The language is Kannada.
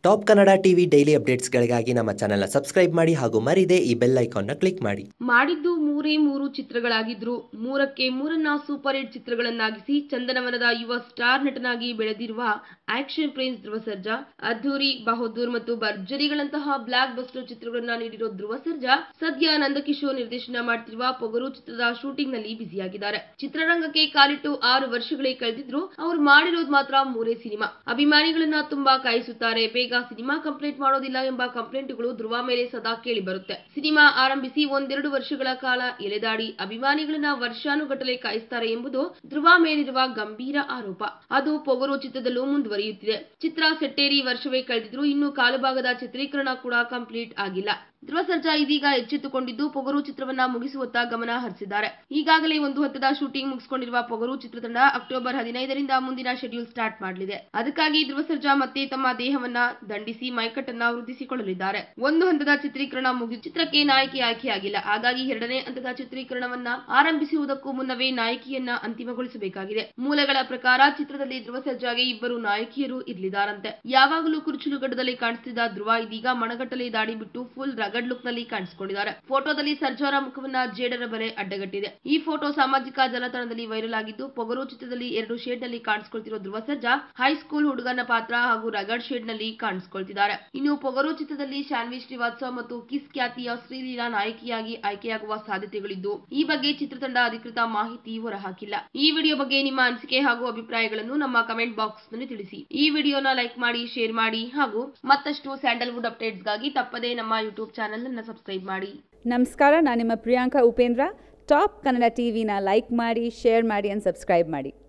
ಟಾಪ್ ಕನ್ನಡ ಟಿವಿ ಡೈಲಿ ಅಪ್ಡೇಟ್ಸ್ಗಳಿಗಾಗಿ ನಮ್ಮ ಚಾನೆಲ್ನ ಸಬ್ಸ್ಕ್ರೈಬ್ ಮಾಡಿ ಹಾಗೂ ಮರಿದೇ ಈ ಬೆಲ್ ಐಕಾನ್ನ ಕ್ಲಿಕ್ ಮಾಡಿ ಮಾಡಿದ್ದು ಮೂರೇ ಮೂರು ಚಿತ್ರಗಳಾಗಿದ್ರು ಮೂರಕ್ಕೆ ಮೂರನ್ನ ಸೂಪರ್ ಹಿಟ್ ಚಿತ್ರಗಳನ್ನಾಗಿಸಿ ಚಂದನವನದ ಯುವ ಸ್ಟಾರ್ ನಟನಾಗಿ ಬೆಳೆದಿರುವ ಆಕ್ಷನ್ ಪ್ರಿನ್ಸ್ ಧ್ರುವ ಸರ್ಜಾ ಅದ್ಧೂರಿ ಬಹದ್ದೂರ್ ಮತ್ತು ಭರ್ಜರಿಗಳಂತಹ ಬ್ಲಾಕ್ ಬಸ್ಟರ್ ಚಿತ್ರಗಳನ್ನ ನೀಡಿರೋ ಧ್ರುವ ಸರ್ಜಾ ಸದ್ಯ ನಂದಕಿಶೋರ್ ನಿರ್ದೇಶನ ಮಾಡ್ತಿರುವ ಪೊಗರು ಚಿತ್ರದ ಶೂಟಿಂಗ್ ನಲ್ಲಿ ಬ್ಯುಸಿಯಾಗಿದ್ದಾರೆ ಚಿತ್ರರಂಗಕ್ಕೆ ಕಾಲಿಟ್ಟು ಆರು ವರ್ಷಗಳೇ ಕಳೆದಿದ್ರು ಅವ್ರು ಮಾಡಿರೋದು ಮಾತ್ರ ಮೂರೇ ಸಿನಿಮಾ ಅಭಿಮಾನಿಗಳನ್ನ ತುಂಬಾ ಕಾಯಿಸುತ್ತಾರೆ ಬೇಗ ಸಿನಿಮಾ ಕಂಪ್ಲೀಟ್ ಮಾಡೋದಿಲ್ಲ ಎಂಬ ಕಂಪ್ಲೇಂಟ್ಗಳು ಧ್ರುವ ಮೇಲೆ ಸದಾ ಕೇಳಿ ಬರುತ್ತೆ ಸಿನಿಮಾ ಆರಂಭಿಸಿ ಒಂದೆರಡು ವರ್ಷಗಳ ಕಾಲ ಎಳೆದಾಡಿ ಅಭಿಮಾನಿಗಳನ್ನ ವರ್ಷಾನುಗಟ್ಟಲೆ ಕಾಯಿಸ್ತಾರೆ ಎಂಬುದು ಧ್ರುವ ಮೇಲಿರುವ ಗಂಭೀರ ಆರೋಪ ಅದು ಪೊಗರು ಚಿತ್ರದಲ್ಲೂ ಮುಂದುವರಿಯುತ್ತಿದೆ ಚಿತ್ರ ಸೆಟ್ಟೇರಿ ವರ್ಷವೇ ಕಳೆದಿದ್ರು ಇನ್ನು ಕಾಲುಭಾಗದ ಚಿತ್ರೀಕರಣ ಕೂಡ ಕಂಪ್ಲೀಟ್ ಆಗಿಲ್ಲ ಧ್ರುವ ಸರ್ಜಾ ಇದೀಗ ಎಚ್ಚೆತ್ತುಕೊಂಡಿದ್ದು ಪೊಗರು ಚಿತ್ರವನ್ನ ಮುಗಿಸುವತ್ತ ಗಮನ ಹರಿಸಿದ್ದಾರೆ ಈಗಾಗಲೇ ಒಂದು ಹಂತದ ಶೂಟಿಂಗ್ ಮುಗಿಸಿಕೊಂಡಿರುವ ಪೊಗರು ಚಿತ್ರತಂಡ ಅಕ್ಟೋಬರ್ ಹದಿನೈದರಿಂದ ಮುಂದಿನ ಶೆಡ್ಯೂಲ್ ಸ್ಟಾರ್ಟ್ ಮಾಡಲಿದೆ ಅದಕ್ಕಾಗಿ ಧ್ರುವ ಸರ್ಜಾ ಮತ್ತೆ ತಮ್ಮ ದೇಹವನ್ನ ದಂಡಿಸಿ ಮೈಕಟ್ಟನ್ನ ವೃದ್ಧಿಸಿಕೊಳ್ಳಲಿದ್ದಾರೆ ಒಂದು ಹಂತದ ಚಿತ್ರೀಕರಣ ಮುಗಿ ಚಿತ್ರಕ್ಕೆ ನಾಯಕಿ ಆಯ್ಕೆಯಾಗಿಲ್ಲ ಹಾಗಾಗಿ ಎರಡನೇ ಹಂತದ ಚಿತ್ರೀಕರಣವನ್ನ ಆರಂಭಿಸುವುದಕ್ಕೂ ಮುನ್ನವೇ ನಾಯಕಿಯನ್ನ ಅಂತಿಮಗೊಳಿಸಬೇಕಾಗಿದೆ ಮೂಲಗಳ ಪ್ರಕಾರ ಚಿತ್ರದಲ್ಲಿ ಧ್ರುವ ಸರ್ಜಾಗೆ ಇಬ್ಬರು ನಾಯಕಿಯರು ಇರ್ಲಿದಾರಂತೆ ಯಾವಾಗಲೂ ಕುರುಚಲು ಗಡ್ಡದಲ್ಲಿ ಕಾಣಿಸ್ತಿದ್ದ ಧ್ರುವ ಇದೀಗ ಮಣಗಟ್ಟಲೆ ದಾಡಿ ಬಿಟ್ಟು ಫುಲ್ ರಗಡ್ ಲುಕ್ ನಲ್ಲಿ ಕಾಣಿಸಿಕೊಂಡಿದ್ದಾರೆ ಫೋಟೋದಲ್ಲಿ ಸರ್ಜಾರ ಮುಖವನ್ನ ಜೇಡರ ಬಲೆ ಅಡ್ಡಗಟ್ಟಿದೆ ಈ ಫೋಟೋ ಸಾಮಾಜಿಕ ಜಾಲತಾಣದಲ್ಲಿ ವೈರಲ್ ಆಗಿದ್ದು ಪೊಗರು ಚಿತ್ರದಲ್ಲಿ ಎರಡು ಶೇಡ್ ನಲ್ಲಿ ಕಾಣಿಸಿಕೊಳ್ತಿರೋ ಧ್ರುವ ಸರ್ಜಾ ಹೈಸ್ಕೂಲ್ ಹುಡುಗನ ಪಾತ್ರ ಹಾಗೂ ರಗಡ್ ಶೇಡ್ ನಲ್ಲಿ ಕಾಣಿಸಿಕೊಳ್ತಿದ್ದಾರೆ ಇನ್ನು ಪೊಗರು ಚಿತ್ರದಲ್ಲಿ ಶಾನ್ವಿ ಶ್ರೀವಾತ್ಸವ ಮತ್ತು ಕಿಸ್ ಖ್ಯಾತಿಯ ಶ್ರೀಲೀಲಾ ನಾಯಕಿಯಾಗಿ ಆಯ್ಕೆಯಾಗುವ ಸಾಧ್ಯತೆಗಳಿದ್ದು ಈ ಬಗ್ಗೆ ಚಿತ್ರತಂಡ ಅಧಿಕೃತ ಮಾಹಿತಿ ಹೊರಹಾಕಿಲ್ಲ ಈ ವಿಡಿಯೋ ಬಗ್ಗೆ ನಿಮ್ಮ ಅನಿಸಿಕೆ ಹಾಗೂ ಅಭಿಪ್ರಾಯಗಳನ್ನು ನಮ್ಮ ಕಮೆಂಟ್ ಬಾಕ್ಸ್ ನಲ್ಲಿ ತಿಳಿಸಿ ಈ ವಿಡಿಯೋನ ಲೈಕ್ ಮಾಡಿ ಶೇರ್ ಮಾಡಿ ಹಾಗೂ ಮತ್ತಷ್ಟು ಸ್ಯಾಂಡಲ್ವುಡ್ ಅಪ್ಡೇಟ್ಸ್ಗಾಗಿ ತಪ್ಪದೇ ನಮ್ಮ ಯೂಟ್ಯೂಬ್ ಚಾನೆಲ್ ಅನ್ನು ಸಬ್ಸ್ಕ್ರೈಬ್ ಮಾಡಿ ನಮಸ್ಕಾರ ನಾನು ನಿಮ್ಮ ಪ್ರಿಯಾಂಕಾ ಉಪೇಂದ್ರ ಟಾಪ್ ಕನ್ನಡ ಟಿ ವಿನ ಲೈಕ್ ಮಾಡಿ ಶೇರ್ ಮಾಡಿ ಆ್ಯಂಡ್ ಸಬ್ಸ್ಕ್ರೈಬ್ ಮಾಡಿ